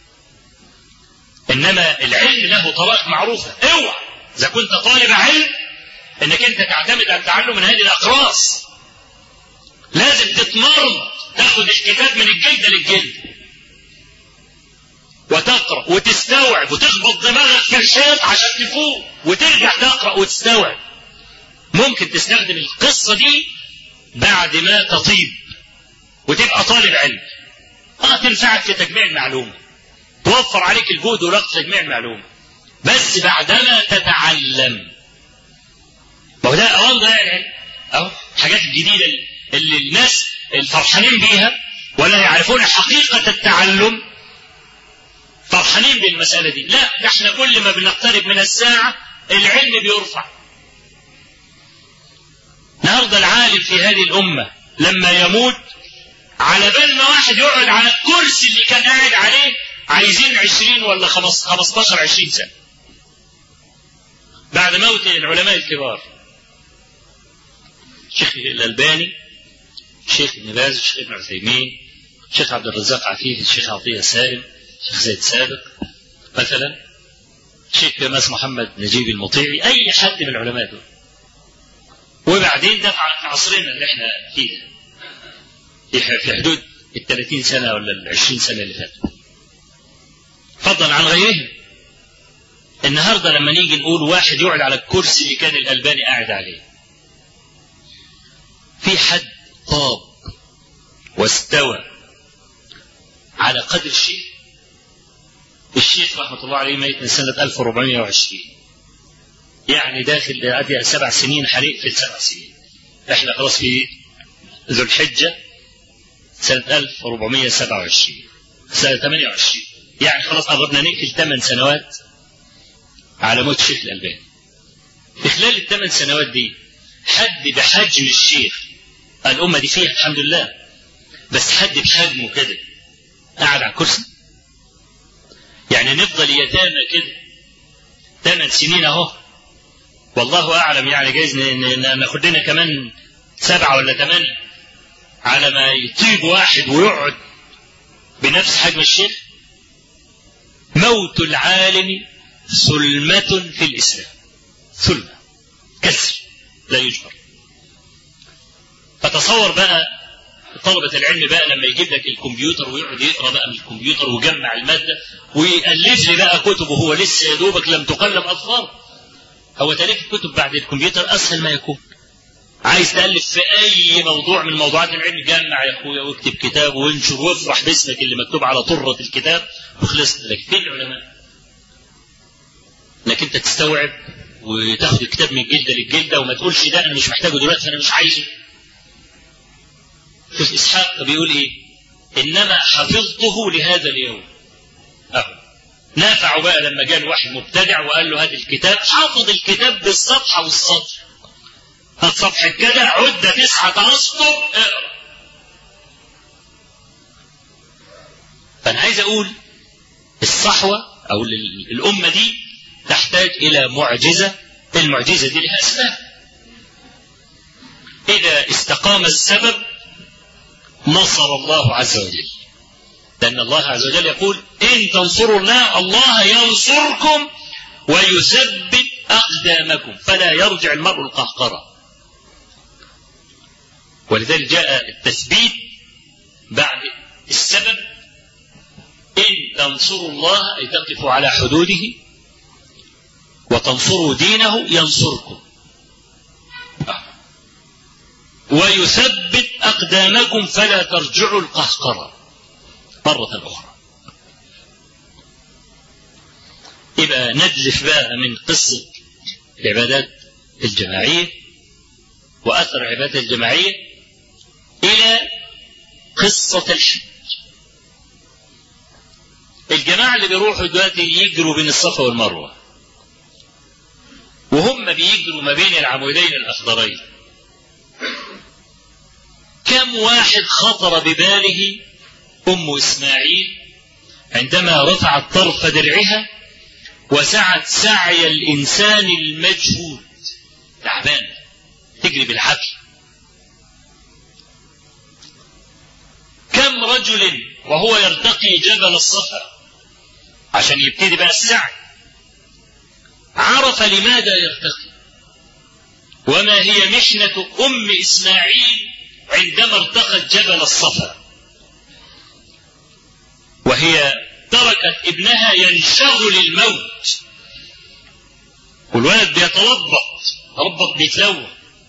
انما العلم له طرائق معروفه اوعى اذا كنت طالب علم انك انت تعتمد على التعلم من هذه الاقراص لازم تتمرن تاخد الكتاب من الجلد للجلد وتقرا وتستوعب وتخبط دماغك في الحيط عشان تفوق وترجع تقرا وتستوعب ممكن تستخدم القصه دي بعد ما تطيب وتبقى طالب علم اه تنفعك في تجميع المعلومه توفر عليك الجهد ورقة تجميع المعلومه بس بعدما تتعلم ما هو ده اوان ضياع العلم اهو الحاجات الجديده اللي الناس الفرحانين بيها ولا يعرفون حقيقه التعلم فرحانين بالمسألة دي لا ده احنا كل ما بنقترب من الساعة العلم بيرفع النهارده العالم في هذه الأمة لما يموت على بال ما واحد يقعد على الكرسي اللي كان قاعد عليه عايزين عشرين ولا خمستاشر عشرين سنة بعد موت العلماء الكبار الشيخ الألباني الشيخ ابن باز الشيخ ابن عثيمين الشيخ عبد الرزاق عفيف الشيخ عطية سالم الشيخ زيد سابق مثلا الشيخ ماس محمد نجيب المطيعي أي حد من العلماء دول وبعدين ده في عصرنا اللي احنا فيه في حدود ال 30 سنة ولا ال 20 سنة اللي فاتوا فضلا عن غيرهم النهارده لما نيجي نقول واحد يقعد على الكرسي اللي كان الألباني قاعد عليه في حد طاب واستوى على قدر الشيخ الشيخ رحمة الله عليه ميت من سنة 1420 يعني داخل أدي سبع سنين حريق في السبع سنين احنا خلاص في ذو الحجة سنة 1427 سنة 28 يعني خلاص قربنا نقفل ثمان سنوات على موت الشيخ الألباني في خلال الثمان سنوات دي حد بحجم الشيخ الأمة دي فيها الحمد لله بس حد بحجمه كده قاعد على الكرسي يعني نفضل يتامى كده ثمان سنين اهو والله اعلم يعني جايز ناخد لنا كمان سبعه ولا ثمانيه على ما يطيب واحد ويقعد بنفس حجم الشيخ موت العالم ثلمة في الإسلام ثلمة كسر لا يجبر فتصور بقى طلبة العلم بقى لما يجيب لك الكمبيوتر ويقعد يقرا بقى من الكمبيوتر ويجمع المادة ويألف لي بقى كتب وهو لسه يا دوبك لم تقلم أظفار هو تأليف الكتب بعد الكمبيوتر أسهل ما يكون عايز تألف في أي موضوع من موضوعات العلم جمع يا أخويا واكتب كتاب وانشر وافرح باسمك اللي مكتوب على طرة الكتاب وخلصت لك فين العلماء؟ انك انت تستوعب وتاخد الكتاب من الجلده للجلده وما تقولش ده انا مش محتاجه دلوقتي انا مش عايزه. شوف اسحاق بيقول ايه؟ انما حفظته لهذا اليوم. اهو نافع بقى لما جاء واحد مبتدع وقال له هات الكتاب حافظ الكتاب بالصفحه والسطر. هات صفحه كده عده تسعه اسطر اقرا. فانا عايز اقول الصحوه او الامه دي تحتاج إلى معجزة المعجزة دي لها أسباب إذا استقام السبب نصر الله عز وجل لأن الله عز وجل يقول إن تنصروا الله الله ينصركم ويثبت أقدامكم فلا يرجع المرء القهقرة ولذلك جاء التثبيت بعد السبب إن تنصروا الله أي تقفوا على حدوده وتنصروا دينه ينصركم ويثبت أقدامكم فلا ترجعوا القهقرة مرة أخرى يبقى ندلف بقى من قصة العبادات الجماعية وأثر العبادات الجماعية إلى قصة الحج الجماعة اللي بيروحوا دلوقتي يجروا بين الصفا والمروة وهم بيجروا ما بين العمودين الأخضرين كم واحد خطر بباله أم إسماعيل عندما رفعت طرف درعها وسعت سعي الإنسان المجهود تعبان تجري بالحبل كم رجل وهو يرتقي جبل الصفا عشان يبتدي بقى السعي عرف لماذا يرتقي وما هي محنة أم إسماعيل عندما ارتقت جبل الصفا وهي تركت ابنها ينشغل الموت والولد بيتلبط ربط بيتلوى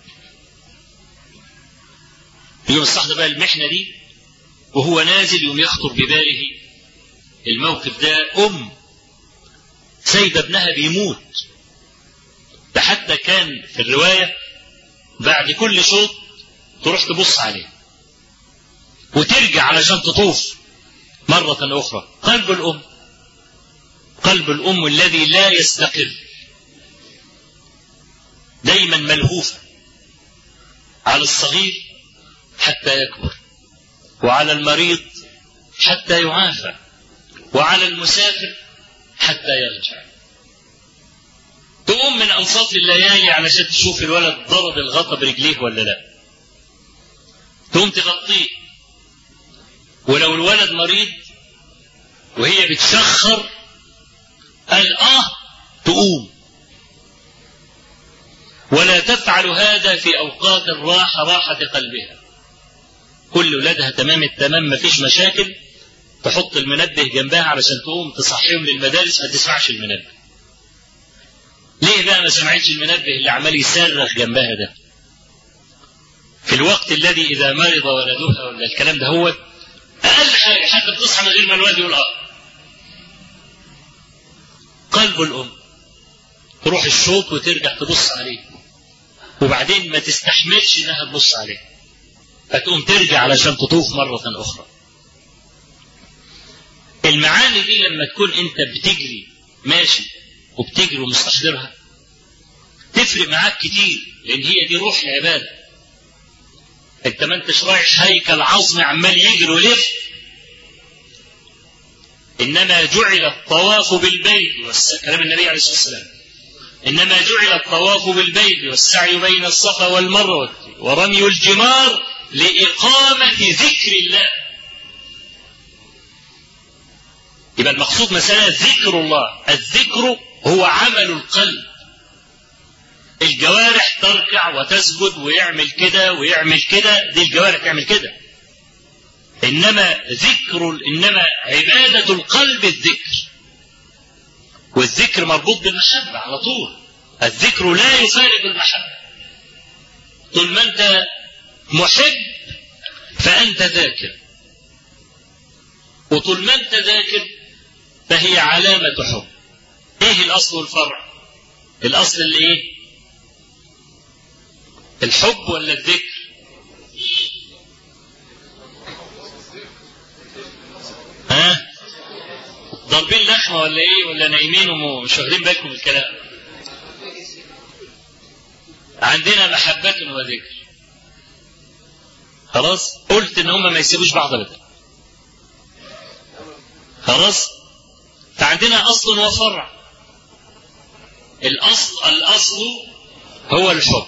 يوم الصحن بقى المحنة دي وهو نازل يوم يخطر بباله الموقف ده أم سايبة ابنها بيموت ده حتى كان في الرواية بعد كل شوط تروح تبص عليه وترجع علشان تطوف مرة أخرى قلب الأم قلب الأم الذي لا يستقر دايما ملهوفة على الصغير حتى يكبر وعلى المريض حتى يعافى وعلى المسافر حتى يرجع تقوم من أنصاف الليالي علشان تشوف الولد ضرب الغطا برجليه ولا لا تقوم تغطيه ولو الولد مريض وهي بتشخر قال اه تقوم ولا تفعل هذا في اوقات الراحه راحه قلبها كل ولادها تمام التمام ما فيش مشاكل تحط المنبه جنبها علشان تقوم تصحيهم للمدارس ما تسمعش المنبه ليه بقى ما سمعتش المنبه اللي عمال يصرخ جنبها ده في الوقت الذي اذا مرض ولدها ولا الكلام ده هو اقل حاجه حتى بتصحى من غير ما الولد يقول اه قلب الام تروح الشوط وترجع تبص عليه وبعدين ما تستحملش انها تبص عليه فتقوم ترجع علشان تطوف مرة أخرى المعاني دي لما تكون أنت بتجري ماشي وبتجري ومستحضرها تفرق معاك كتير لأن هي دي روح العبادة أنت ما أنتش رايح هيكل عظم عمال يجري ويلف إنما جعل الطواف بالبيت والس... كلام النبي عليه الصلاة والسلام إنما جعل الطواف بالبيت والسعي بين الصفا والمروة ورمي الجمار لإقامة ذكر الله يبقى المقصود مسألة ذكر الله الذكر هو عمل القلب الجوارح تركع وتسجد ويعمل كده ويعمل كده دي الجوارح تعمل كده انما ذكر انما عباده القلب الذكر والذكر مربوط بالمحبه على طول الذكر لا يفارق المحبه طول ما انت محب فانت ذاكر وطول ما انت ذاكر فهي علامه حب ايه الاصل والفرع الاصل اللي ايه الحب ولا الذكر ها ضاربين لحمه ولا ايه ولا نايمين ومش واخدين بالكم من الكلام عندنا محبة وذكر خلاص قلت ان هم ما يسيبوش بعض ابدا خلاص فعندنا اصل وفرع الاصل الاصل هو الحب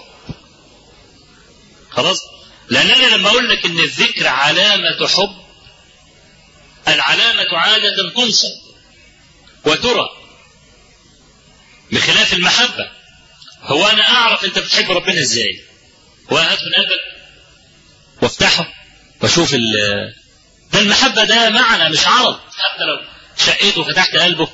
خلاص لان انا لما اقول لك ان الذكر علامه حب العلامه عاده تنصب وترى بخلاف المحبه هو انا اعرف انت بتحب ربنا ازاي وهات من قلبك وافتحه واشوف ال ده المحبه ده معنى مش عرض حتى لو شقيته وفتحت قلبه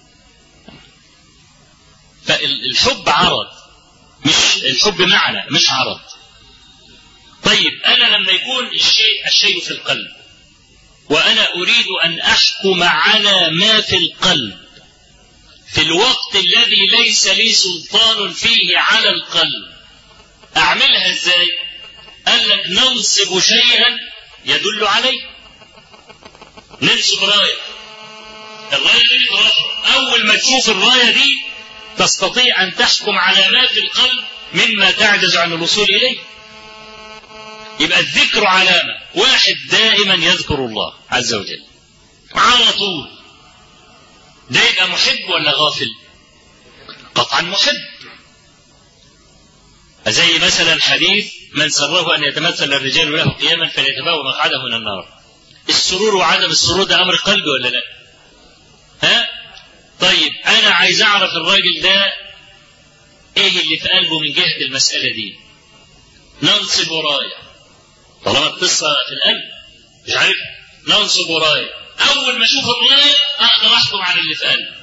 فالحب عرض مش الحب معنى مش عرض طيب انا لما يكون الشيء الشيء في القلب وانا اريد ان احكم على ما في القلب في الوقت الذي ليس لي سلطان فيه على القلب اعملها ازاي قال لك ننصب شيئا يدل عليه ننصب رايه الرايه دي ترفع اول ما تشوف الرايه دي تستطيع ان تحكم على ما في القلب مما تعجز عن الوصول اليه يبقى الذكر علامه واحد دائما يذكر الله عز وجل على طول ده يبقى محب ولا غافل قطعا محب زي مثلا حديث من سره ان يتمثل الرجال له قياما فليتباوى مقعده من النار السرور وعدم السرور ده امر قلبي ولا لا ها طيب انا عايز اعرف الراجل ده ايه اللي في قلبه من جهه المساله دي ننصب رايه طالما القصه في القلب مش عارف ننصب رايه اول ما اشوف الرايه اقدر احكم على اللي في قلبي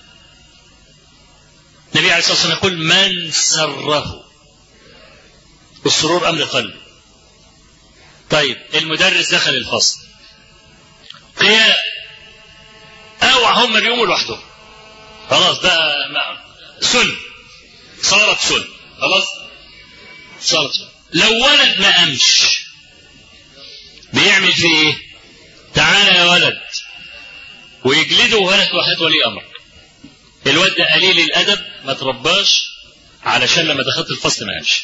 النبي عليه الصلاه والسلام يقول من سره السرور امر قلب طيب المدرس دخل الفصل قيام اوعى هم بيقوموا لوحدهم خلاص بقى ما سن صارت سن خلاص صارت سن لو ولد ما قامش بيعمل فيه ايه تعالى يا ولد ويجلده ولد وهات ولي امرك الواد ده قليل الادب ما ترباش علشان لما دخلت الفصل ما قامش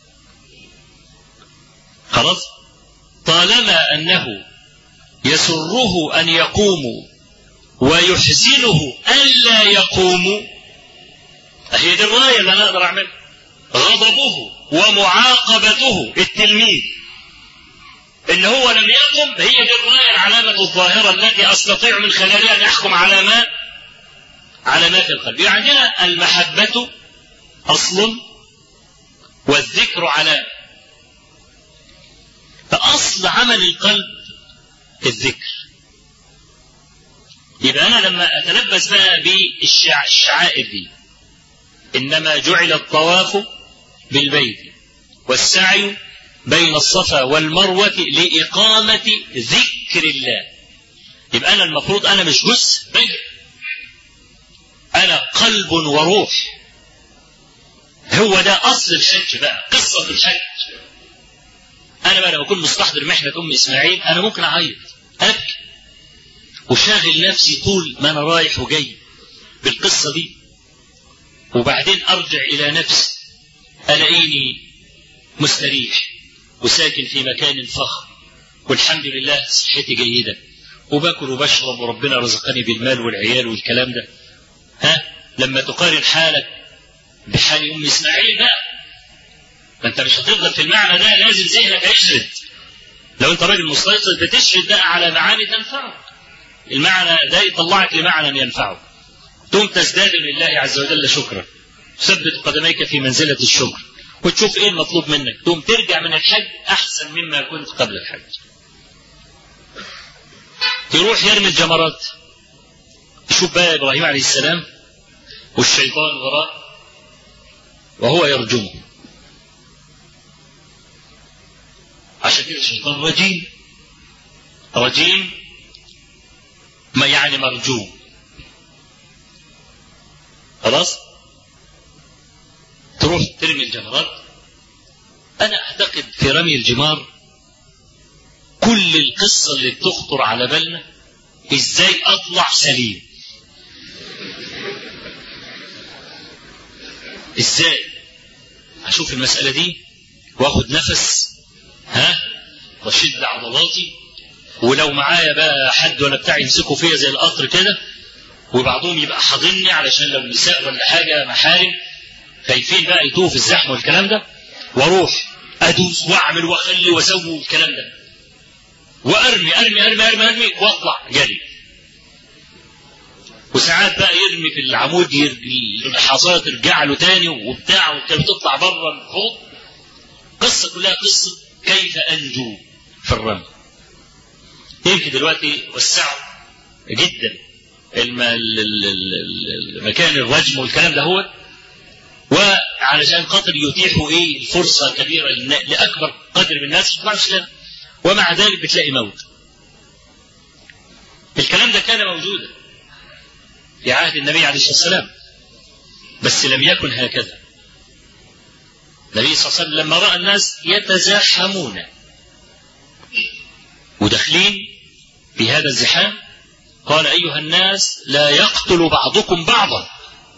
خلاص طالما انه يسره ان يقوموا ويحزنه الا يقوموا هي دي الرايه اللي انا اقدر اعملها غضبه ومعاقبته التلميذ ان هو لم يقم هي دي الرايه العلامه الظاهره التي استطيع من خلالها ان احكم على ما على ما في القلب يعني عندنا المحبه اصل والذكر علامه فاصل عمل القلب الذكر يبقى انا لما اتلبس بقى بالشعائر دي انما جعل الطواف بالبيت والسعي بين الصفا والمروه لاقامه ذكر الله يبقى انا المفروض انا مش جزء بل انا قلب وروح هو ده اصل الحج بقى قصه الحج انا بقى لما اكون مستحضر محنه ام اسماعيل انا ممكن اعيط ابكي وشاغل نفسي طول ما انا رايح وجاي بالقصه دي وبعدين ارجع الى نفسي الاقيني مستريح وساكن في مكان فخم والحمد لله صحتي جيده وباكل وبشرب وربنا رزقني بالمال والعيال والكلام ده ها لما تقارن حالك بحال ام اسماعيل بقى ما انت مش هتفضل في المعنى ده لازم ذهنك يشرد لو انت راجل مستيقظ بتشرد بقى على معاني تنفعك المعنى ده يطلعك لمعنى ينفعك ثم تزداد لله عز وجل شكرا ثبت قدميك في منزلة الشكر وتشوف ايه المطلوب منك تقوم ترجع من الحج احسن مما كنت قبل الحج تروح يرمي الجمرات شوف بقى ابراهيم عليه السلام والشيطان وراء وهو يرجمه عشان كده الشيطان رجيم رجيم ما يعني مرجوم خلاص تروح ترمي الجمرات انا اعتقد في رمي الجمار كل القصة اللي بتخطر على بالنا ازاي اطلع سليم ازاي اشوف المسألة دي واخد نفس ها واشد عضلاتي ولو معايا بقى حد ولا بتاع يمسكوا فيا زي القطر كده وبعضهم يبقى حاضني علشان لو نساء ولا حاجه محارم خايفين بقى يتوه في الزحمه والكلام ده واروح ادوس واعمل واخلي واسوي والكلام ده وارمي ارمي ارمي ارمي ارمي واطلع جري وساعات بقى يرمي في العمود الحصايه ترجع له تاني وبتاع وكانت تطلع بره الحوض قصه كلها قصه كيف انجو في الرمي يمكن دلوقتي وسعوا جدا مكان الرجم والكلام ده هو وعلشان خاطر يتيحوا ايه الفرصه كبيره لاكبر قدر من الناس ما ومع ذلك بتلاقي موت الكلام ده كان موجودا في عهد النبي عليه الصلاه والسلام بس لم يكن هكذا النبي صلى الله عليه وسلم لما راى الناس يتزاحمون وداخلين في هذا الزحام قال أيها الناس لا يقتل بعضكم بعضا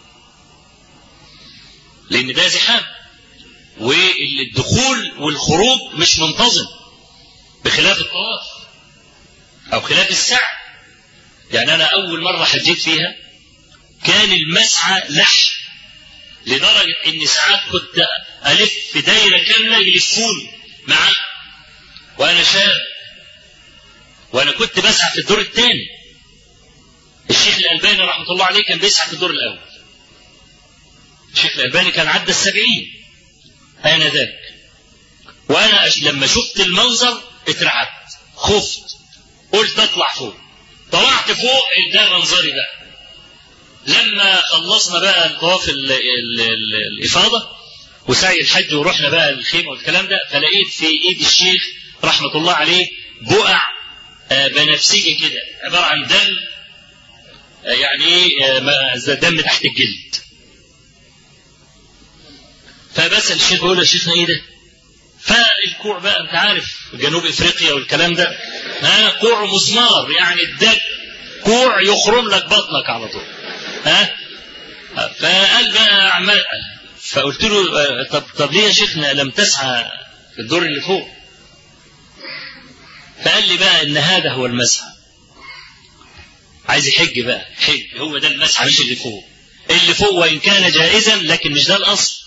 لأن ده زحام والدخول والخروج مش منتظم بخلاف الطواف أو خلاف السعي يعني أنا أول مرة حجيت فيها كان المسعى لحم لدرجة إن ساعات كنت ألف في دايرة كاملة يلفوني معاه وأنا شاب وأنا كنت بسعى في الدور الثاني الشيخ الألباني رحمة الله عليه كان بيسعى في الدور الأول الشيخ الألباني كان عدى السبعين آنذاك وأنا لما شفت المنظر اترعبت خفت قلت اطلع فوق طلعت فوق ده منظري بقى لما خلصنا بقى الطواف الإفاضة وسعي الحج ورحنا بقى الخيمة والكلام ده فلقيت في إيد الشيخ رحمة الله عليه بقع بنفسجي كده عبارة عن دم يعني ايه دم تحت الجلد فبسأل الشيخ بيقول له يا شيخنا ايه ده؟ فالكوع بقى انت عارف جنوب افريقيا والكلام ده ها كوع مسمار يعني الدم كوع يخرم لك بطنك على طول ها فقال بقى عمال فقلت له طب طب ليه يا شيخنا لم تسعى في الدور اللي فوق؟ فقال لي بقى ان هذا هو المسعى عايز يحج بقى حج هو ده المسعى مش اللي فوق اللي فوق وان كان جائزا لكن مش ده الاصل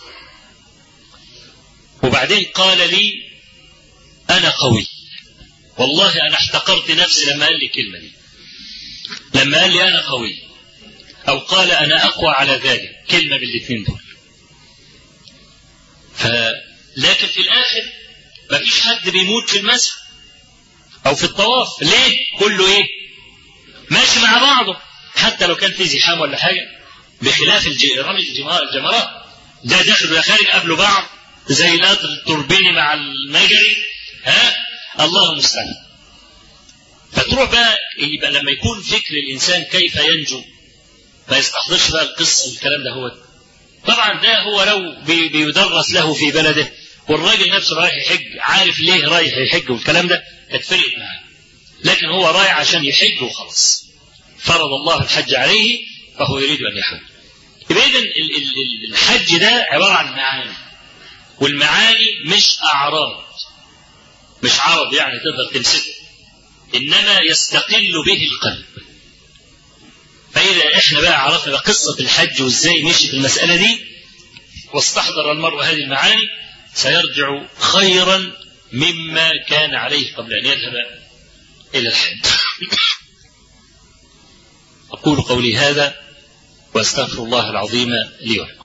وبعدين قال لي انا قوي والله انا احتقرت نفسي لما قال لي الكلمه دي لما قال لي انا قوي او قال انا اقوى على ذلك كلمه بالاثنين دول ف لكن في الاخر مفيش حد بيموت في المسح او في الطواف ليه كله ايه ماشي مع بعضه حتى لو كان في زحام ولا حاجه بخلاف رمي الجمرات ده داخل ولا خارج قبل بعض زي القطر التوربيني مع المجري ها الله المستعان فتروح بقى يبقى لما يكون فكر الانسان كيف ينجو ما يستحضرش بقى القصه والكلام ده هو طبعا ده هو لو بي بيدرس له في بلده والراجل نفسه رايح يحج عارف ليه رايح يحج والكلام ده كانت فرقت معاه لكن هو رايح عشان يحج وخلاص فرض الله الحج عليه فهو يريد ان يحج يبقى اذا الحج ده عباره عن معاني والمعاني مش اعراض مش عرض يعني تقدر تمسكه انما يستقل به القلب فاذا احنا بقى عرفنا قصه الحج وازاي مشي في المساله دي واستحضر المرء هذه المعاني سيرجع خيرا مما كان عليه قبل ان يذهب الى الحج اقول قولي هذا واستغفر الله العظيم لي ولكم